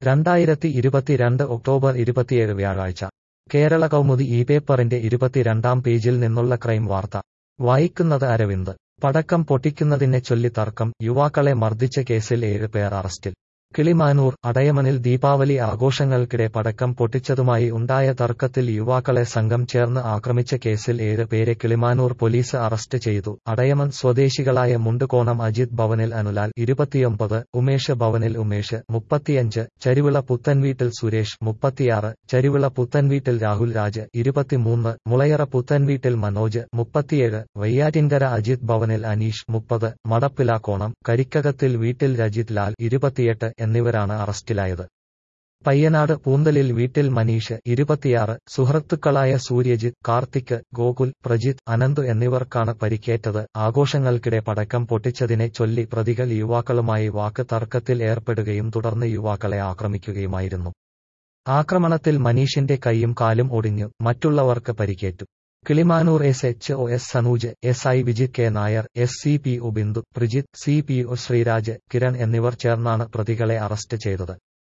രണ്ടായിരത്തി ഇരുപത്തിരണ്ട് ഒക്ടോബർ ഇരുപത്തിയേഴ് വ്യാഴാഴ്ച കേരള കൗമുദി ഈ പേപ്പറിന്റെ ഇരുപത്തിരണ്ടാം പേജിൽ നിന്നുള്ള ക്രൈം വാർത്ത വായിക്കുന്നത് അരവിന്ദ് പടക്കം പൊട്ടിക്കുന്നതിനെ ചൊല്ലി തർക്കം യുവാക്കളെ മർദ്ദിച്ച കേസിൽ ഏഴ് പേർ അറസ്റ്റിൽ കിളിമാനൂർ അടയമനിൽ ദീപാവലി ആഘോഷങ്ങൾക്കിടെ പടക്കം പൊട്ടിച്ചതുമായി ഉണ്ടായ തർക്കത്തിൽ യുവാക്കളെ സംഘം ചേർന്ന് ആക്രമിച്ച കേസിൽ ഏഴ് പേരെ കിളിമാനൂർ പോലീസ് അറസ്റ്റ് ചെയ്തു അടയമൻ സ്വദേശികളായ മുണ്ടുകോണം അജിത് ഭവനിൽ അനുലാൽ ഇരുപത്തിയൊമ്പത് ഉമേഷ് ഭവനിൽ ഉമേഷ് മുപ്പത്തിയഞ്ച് ചരിവിള പുത്തൻവീട്ടിൽ സുരേഷ് മുപ്പത്തിയാറ് ചരിവിള പുത്തൻവീട്ടിൽ രാഹുൽ രാജ് ഇരുപത്തിമൂന്ന് മുളയറ പുത്തൻവീട്ടിൽ മനോജ് മുപ്പത്തിയേഴ് വയ്യാറ്റിൻകര അജിത് ഭവനിൽ അനീഷ് മുപ്പത് മടപ്പിലാക്കോണം കരിക്കകത്തിൽ വീട്ടിൽ രജിത് ലാൽ ഇരുപത്തിയെട്ട് എന്നിവരാണ് അറസ്റ്റിലായത് പയ്യനാട് പൂന്തലിൽ വീട്ടിൽ മനീഷ് ഇരുപത്തിയാറ് സുഹൃത്തുക്കളായ സൂര്യജിത്ത് കാർത്തിക് ഗോകുൽ പ്രജിത്ത് അനന്തു എന്നിവർക്കാണ് പരിക്കേറ്റത് ആഘോഷങ്ങൾക്കിടെ പടക്കം പൊട്ടിച്ചതിനെ ചൊല്ലി പ്രതികൾ യുവാക്കളുമായി വാക്ക് തർക്കത്തിൽ ഏർപ്പെടുകയും തുടർന്ന് യുവാക്കളെ ആക്രമിക്കുകയുമായിരുന്നു ആക്രമണത്തിൽ മനീഷിന്റെ കൈയും കാലും ഒടിഞ്ഞു മറ്റുള്ളവർക്ക് പരിക്കേറ്റു Kilimanoor S H O S Sanuj S I Vijith K Nair S C P O Bindu Prijith C P O Sreeraj Kiran എന്നിവർ ചേർന്നാണ് പ്രതികളെ അറസ്റ്റ് ചെയ്തത്